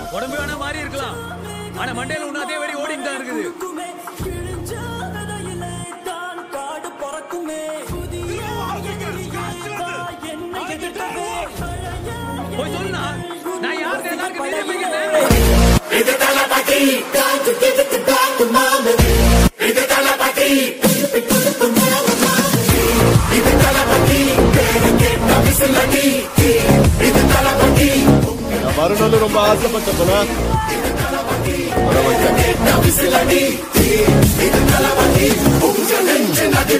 உடம்பு வேணா மாறி இருக்கலாம் ஆனா மண்டையில ஒண்ணு அதே வரி ஓடிட்டு தான் இருக்குது போய் சொல்லுண்ணா நான் யாருக்கு எல்லாருக்கும் வீடியோ பண்ணிக்கிறேன் நான் வரணும்னு ரொம்ப ஆசைப்பட்டேன் போல வர வந்தேன்